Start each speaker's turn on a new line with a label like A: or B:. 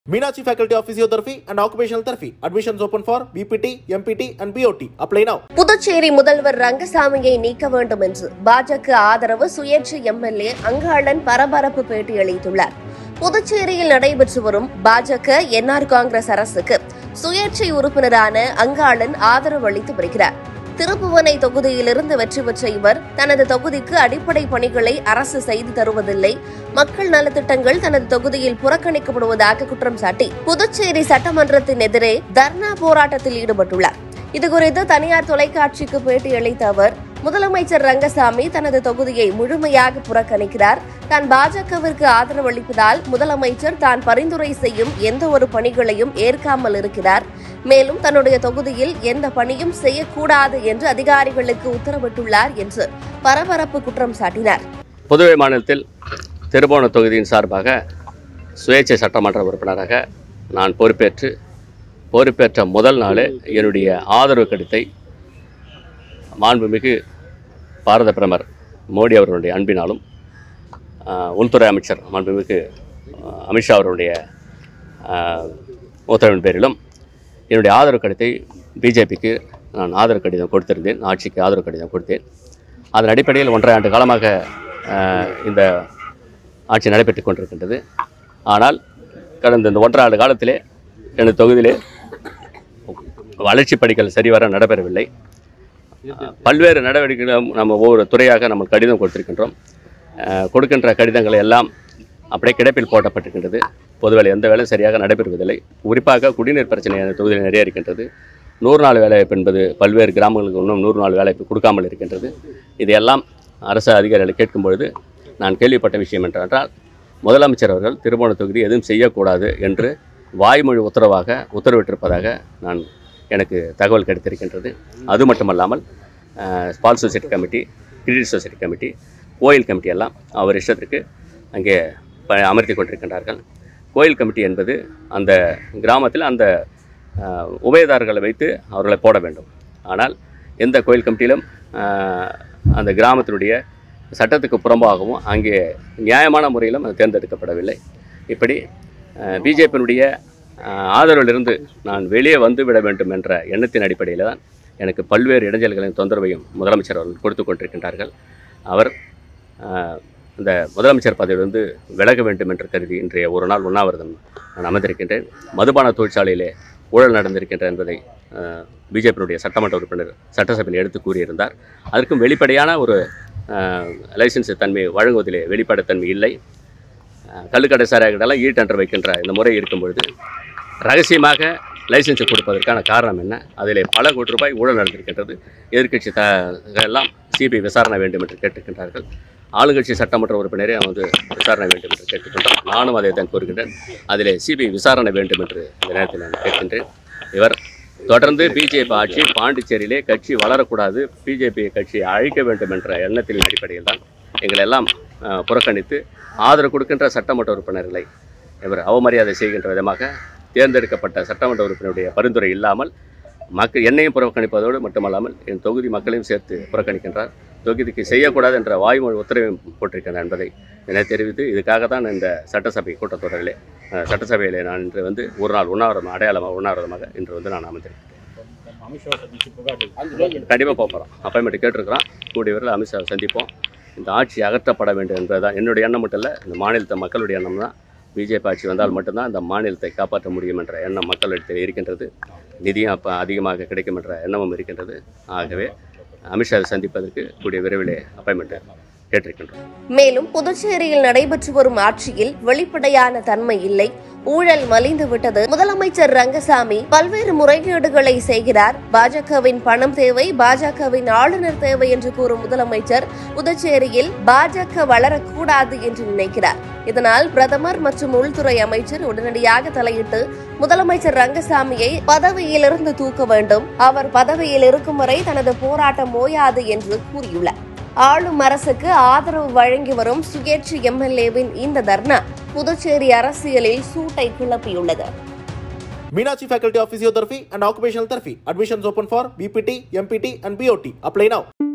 A: Meenakshi Faculty of Physiotherapy and Occupational Therapy. Admissions open for BPT, MPT and BOT. Apply now.
B: Puducherry முதல்வர் ரங்கசாமியை நீக்க வேண்டும் என்று பாஜக ஆதரவு சுயேட்சை எம்எல்ஏ அங்காளன் பரபரப்பு பேட்டியளித்துள்ளார் புதுச்சேரியில் நடைபெற்று வரும் பாஜக என்ஆர் காங்கிரஸ் அரசுக்கு சுயேட்சை உறுப்பினரான அங்காளன் ஆதரவு அளித்து வருகிறார் திருப்புவனை தொகுதியிலிருந்து வெற்றி பெற்ற இவர் தனது தொகுதிக்கு அடிப்படை பணிகளை அரசு செய்து தருவதில்லை மக்கள் நலத்திட்டங்கள் தனது தொகுதியில் புறக்கணிக்கப்படுவதாக குற்றம் சாட்டி புதுச்சேரி சட்டமன்றத்தின் எதிரே தர்ணா போராட்டத்தில் ஈடுபட்டுள்ளார் இதுகுறித்து தனியார் தொலைக்காட்சிக்கு பேட்டியளித்த அவர் முதலமைச்சர் ரங்கசாமி தனது தொகுதியை முழுமையாக புறக்கணிக்கிறார் தான் பாஜகவிற்கு ஆதரவு அளிப்பதால் முதலமைச்சர் தான் பரிந்துரை செய்யும் எந்த ஒரு பணிகளையும் ஏற்காமல் இருக்கிறார் மேலும் தன்னுடைய தொகுதியில் எந்த பணியும் செய்யக்கூடாது என்று அதிகாரிகளுக்கு உத்தரவிட்டுள்ளார் என்று பரபரப்பு குற்றம் சாட்டினார்
C: புதுவை மாநிலத்தில் திருபுவன தொகுதியின் சார்பாக சுயேட்சை சட்டமன்ற உறுப்பினராக நான் பொறுப்பேற்று பொறுப்பேற்ற முதல் நாளே என்னுடைய ஆதரவு கடித்தை மாண்புமிகு பாரத பிரதமர் மோடி அவர்களுடைய அன்பினாலும் ஆஹ், உள்துறை அமைச்சர் மாண்புமிகு ஆஹ், அமித்ஷா அவர்களுடைய ஆஹ், உத்தரவின் பேரிலும் என்னுடைய ஆதரவு கடிதத்தை பிஜேபிக்கு நான் ஆதரவு கடிதம் கொடுத்திருந்தேன் ஆட்சிக்கு ஆதரவு கடிதம் கொடுத்தேன் அதன் அடிப்படையில் ஒன்றரை ஆண்டு காலமாக ஆஹ், இந்த ஆட்சி நடைபெற்று கொண்டிருக்கின்றது ஆனால் கடந்த இந்த ஒன்றரை ஆண்டு காலத்திலே எனது தொகுதியிலே வளர்ச்சி படிகள் சரிவர நடைபெறவில்லை ஆஹ், பல்வேறு நடவடிக்கைகளும் நம்ம ஒவ்வொரு துறையாக நம்ம கடிதம் கொடுத்திருக்கின்றோம் ஆஹ், கொடுக்கின்ற கடிதங்களை எல்லாம் அப்படியே கிடப்பில் போட்டப்பட்டிருக்கின்றது பொதுவேலை எந்த வேலையும் சரியாக நடைபெறுவதில்லை குறிப்பாக குடிநீர் பிரச்சனை அந்த தொகுதியில் நிறைய இருக்கின்றது நூறு நாள் வேலைவாய்ப்பு என்பது பல்வேறு கிராமங்களுக்கு இன்னும் நூறு நாள் வேலைவாய்ப்பு கொடுக்காமல் இருக்கின்றது இதையெல்லாம் அரசு அதிகாரிகளை கேட்கும் பொழுது நான் கேள்விப்பட்ட விஷயம் என்றால் முதலமைச்சர் அவர்கள் திருமண தொகுதி எதுவும் செய்யக்கூடாது என்று வாய்மொழி உத்தரவாக உத்தரவிட்டிருப்பதாக நான் எனக்கு தகவல் கிடைத்திருக்கின்றது அது மட்டுமல்லாமல் ஸ்பால் society committee credit society committee கோயில் கமிட்டி எல்லாம் அவர் இஷ்டத்திற்கு அங்கே ப அமர்த்தி கொண்டிருக்கின்றார்கள் கோயில் கமிட்டி என்பது அந்த கிராமத்தில் அந்த அஹ், உபயதாரர்களை வைத்து அவர்களை போட வேண்டும் ஆனால் எந்த கோயில் கமிட்டியிலும் அஹ், அந்த கிராமத்தினுடைய சட்டத்துக்கு புறம்பாகவும் அங்கே நியாயமான முறையிலும் அது தேர்ந்தெடுக்கப்படவில்லை இப்படி பிஜேபியினுடைய ஆதரவிலிருந்து நான் வெளியே வந்து விட வேண்டும் என்ற எண்ணத்தின் அடிப்படையில் தான் எனக்கு பல்வேறு இடைஞ்சல்களையும் தொந்தரவையும் முதலமைச்சர் அவர்கள் கொடுத்து கொண்டிருக்கின்றார்கள் அவர் அஹ், இந்த முதலமைச்சர் பதவியிலிருந்து விலக வேண்டும் என்று கருதி இன்றைய ஒரு நாள் உண்ணாவிரதம் நான் அமர்ந்திருக்கின்றேன் மதுபான தொழிற்சாலையிலே ஊழல் நடந்திருக்கின்ற என்பதை பிஜேபியினுடைய சட்டமன்ற உறுப்பினர் சட்டசபையில் எடுத்து கூறியிருந்தார் அதற்கும் வெளிப்படையான ஒரு லைசன்ஸ் தன்மை வழங்குவதிலே வெளிப்படைத்தன்மை இல்லை அஹ், கள்ளுக்கடை சாராயங்களெல்லாம் ஈ டெண்டர் வைக்கின்ற இந்த முறை இருக்கும் பொழுது ரகசியமாக லைசன்ஸ் கொடுப்பதற்கான காரணம் என்ன அதிலே பல கோடி ரூபாய் ஊழல் நடந்திருக்கின்றது எதிர்க்கட்சி த எல்லாம் சிபிஐ விசாரணை வேண்டும் என்று கேட்டுக்கின்றார்கள் ஆளுங்கட்சி சட்டமன்ற உறுப்பினரே வந்து விசாரணை வேண்டும் என்று கேட்டுக்கொண்டோம் நானும் அதை தான் கூறுகின்றேன் அதிலே சிபிஐ விசாரணை வேண்டும் என்று இந்த நேரத்தில் நான் கேட்கின்றேன் இவர் தொடர்ந்து பிஜேபி ஆட்சி பாண்டிச்சேரியிலே கட்சி வளரக்கூடாது பிஜேபி கட்சியை அழிக்க வேண்டும் என்ற எண்ணத்தின் அடிப்படையில் தான் எங்களை எல்லாம் அஹ், புறக்கணித்து ஆதரவு கொடுக்கின்ற சட்டமன்ற உறுப்பினர்களை இவர் அவமரியாதை செய்கின்ற விதமாக தேர்ந்தெடுக்கப்பட்ட சட்டமன்ற உறுப்பினருடைய பரிந்துரை இல்லாமல் மக்கள் என்னையும் புறக்கணிப்பதோடு மட்டுமல்லாமல் என் தொகுதி மக்களையும் சேர்த்து புறக்கணிக்கின்றார் தொகுதிக்கு செய்யக்கூடாது என்ற வாய்மொழி உத்தரவையும் போட்டிருக்கின்றனர் என்பதை என தெரிவித்து இதுக்காக தான் இந்த சட்டசபை கூட்டத்தொடரிலே அஹ், சட்டசபையிலே நான் இன்று வந்து ஒரு நாள் உண்ணாவிரதம் அடையாளமாக உண்ணாவிரதமாக இன்று வந்து நான் அமர்ந்திருக்கிறேன் கண்டிப்பாக போகிறோம் அப்பாயின்மெண்ட் கேட்டிருக்கிறோம் கூடிய விரைவில் அமித்ஷா சந்திப்போம் இந்த ஆட்சி அகற்றப்பட வேண்டும் என்பதுதான் என்னுடைய எண்ணம் மட்டும் இல்லை இந்த மாநிலத்தை மக்களுடைய எண்ணம் தான் பிஜேபி ஆட்சி வந்தால் மட்டும்தான் இந்த மாநிலத்தை காப்பாற்ற முடியும் என்ற எண்ணம் மக்களிடத்தில் இருக்கின்றது நிதியும் அப்போ அதிகமாக கிடைக்கும் என்ற எண்ணமும் இருக்கின்றது ஆகவே அமித்ஷாவை சந்திப்பதற்கு கூடிய விரைவிலே அப்பாயின்மெண்ட் கேட்டிருக்கின்றோம்
B: மேலும் புதுச்சேரியில் நடைபெற்று வரும் ஆட்சியில் வெளிப்படையான தன்மை இல்லை ஊழல் மலிந்து விட்டது முதலமைச்சர் ரங்கசாமி பல்வேறு முறைகேடுகளை செய்கிறார் பாஜகவின் பணம் தேவை பாஜகவின் ஆளுநர் தேவை என்று கூறும் முதலமைச்சர் புதுச்சேரியில் பாஜக வளரக்கூடாது என்று நினைக்கிறார் இதனால் பிரதமர் மற்றும் உள்துறை அமைச்சர் உடனடியாக தலையிட்டு முதலமைச்சர் ரங்கசாமியை பதவியிலிருந்து தூக்க வேண்டும் அவர் பதவியில் இருக்கும் வரை தனது போராட்டம் ஓயாது என்று கூறியுள்ளார் ஆளும் அரசுக்கு ஆதரவு வழங்கி வரும் சுயேட்சை எம்எல்ஏவின் இந்த தர்ணா புதுச்சேரி அரசியலில் சூட்டை கிளப்பியுள்ளது
A: Meenakshi Faculty of Physiotherapy and Occupational Therapy. Admissions open for BPT, MPT and BOT. Apply now.